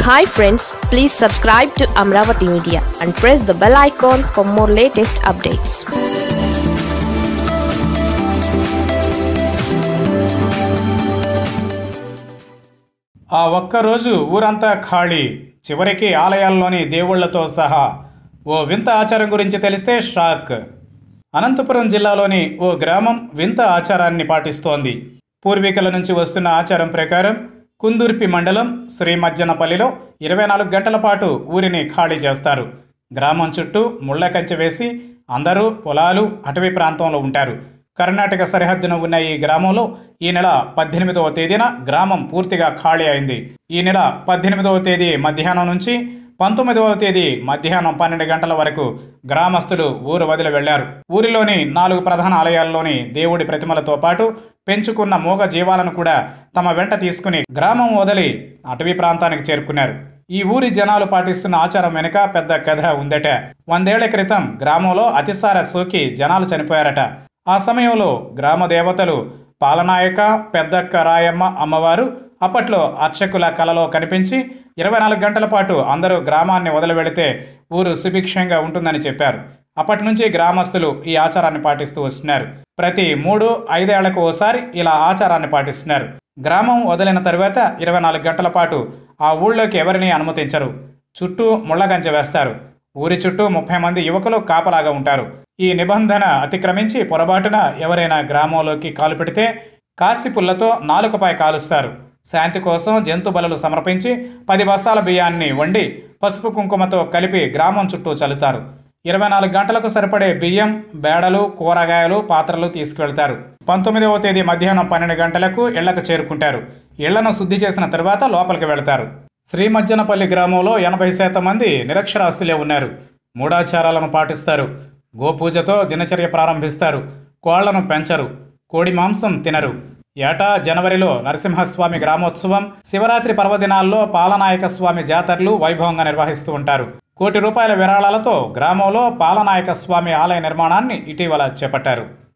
hi friends please subscribe to Amaravati media and press the bell icon for more latest updates ఆ ఒక్కరోజు ఊరంతా ఖాళీ చివరికి ఆలయాల్లోని దేవుళ్లతో సహా ఓ వింత ఆచారం గురించి తెలిస్తే షాక్ అనంతపురం జిల్లాలోని ఓ గ్రామం వింత ఆచారాన్ని పాటిస్తోంది పూర్వీకుల నుంచి వస్తున్న ఆచారం ప్రకారం కుందుర్పి మండలం శ్రీమజ్జనపల్లిలో ఇరవై నాలుగు గంటల పాటు ఊరిని ఖాళీ చేస్తారు గ్రామం చుట్టూ ముళ్ళ కంచె వేసి అందరూ పొలాలు అటవీ ప్రాంతంలో ఉంటారు కర్ణాటక సరిహద్దున ఉన్న ఈ గ్రామంలో ఈ నెల పద్దెనిమిదవ తేదీన గ్రామం పూర్తిగా ఖాళీ అయింది ఈ నెల పద్దెనిమిదవ తేదీ మధ్యాహ్నం నుంచి పంతొమ్మిదవ తేదీ మధ్యాహ్నం పన్నెండు గంటల వరకు గ్రామస్తులు ఊరు వదిలి వెళ్లారు ఊరిలోని నాలుగు ప్రధాన ఆలయాల్లోని దేవుడి ప్రతిమలతో పాటు పెంచుకున్న మూగ జీవాలను కూడా తమ వెంట తీసుకుని గ్రామం వదిలి అటవీ ప్రాంతానికి చేరుకున్నారు ఈ ఊరి జనాలు పాటిస్తున్న ఆచారం వెనుక పెద్ద కథ ఉందట వందేళ్ల క్రితం గ్రామంలో అతిసార సోకి జనాలు చనిపోయారట ఆ సమయంలో గ్రామ దేవతలు పాలనాయక పెద్దక్క రాయమ్మ అమ్మవారు అప్పట్లో అర్చకుల కలలో కనిపించి ఇరవై నాలుగు గంటల పాటు అందరూ గ్రామాన్ని వదిలి వెళితే ఊరు సుభిక్షంగా ఉంటుందని చెప్పారు అప్పటి నుంచి గ్రామస్తులు ఈ ఆచారాన్ని పాటిస్తూ వస్తున్నారు ప్రతి మూడు ఐదేళ్లకు ఓసారి ఇలా ఆచారాన్ని పాటిస్తున్నారు గ్రామం వదిలిన తరువాత ఇరవై నాలుగు గంటల పాటు ఆ ఊళ్ళోకి ఎవరిని అనుమతించరు చుట్టూ ముళ్ళగంచె వేస్తారు ఊరి చుట్టూ ముప్పై మంది యువకులు కాపలాగా ఉంటారు ఈ నిబంధన అతిక్రమించి పొరపాటున ఎవరైనా గ్రామంలోకి కాలు పెడితే కాసి పుల్లతో నాలుకపై కాలుస్తారు శాంతి కోసం జంతు బలులు సమర్పించి పది బస్తాల బియ్యాన్ని వండి పసుపు కుంకుమతో కలిపి గ్రామం చుట్టూ చల్లుతారు ఇరవై నాలుగు గంటలకు సరిపడే బియ్యం బేడలు కూరగాయలు పాత్రలు తీసుకువెళ్తారు పంతొమ్మిదవ తేదీ మధ్యాహ్నం పన్నెండు గంటలకు ఇళ్లకు చేరుకుంటారు ఇళ్లను శుద్ధి చేసిన తరువాత లోపలికి వెళతారు శ్రీమజ్జనపల్లి గ్రామంలో ఎనభై శాతం మంది నిరక్షరాస్యులే ఉన్నారు మూఢాచారాలను పాటిస్తారు గోపూజతో దినచర్య ప్రారంభిస్తారు కోళ్లను పెంచరు కోడి మాంసం తినరు ఏటా జనవరిలో నరసింహస్వామి గ్రామోత్సవం శివరాత్రి పర్వదినాల్లో పాలనాయక స్వామి జాతరలు వైభవంగా నిర్వహిస్తూ ఉంటారు కోటి రూపాయల విరాళాలతో గ్రామంలో పాలనాయక స్వామి ఆలయ నిర్మాణాన్ని ఇటీవల చేపట్టారు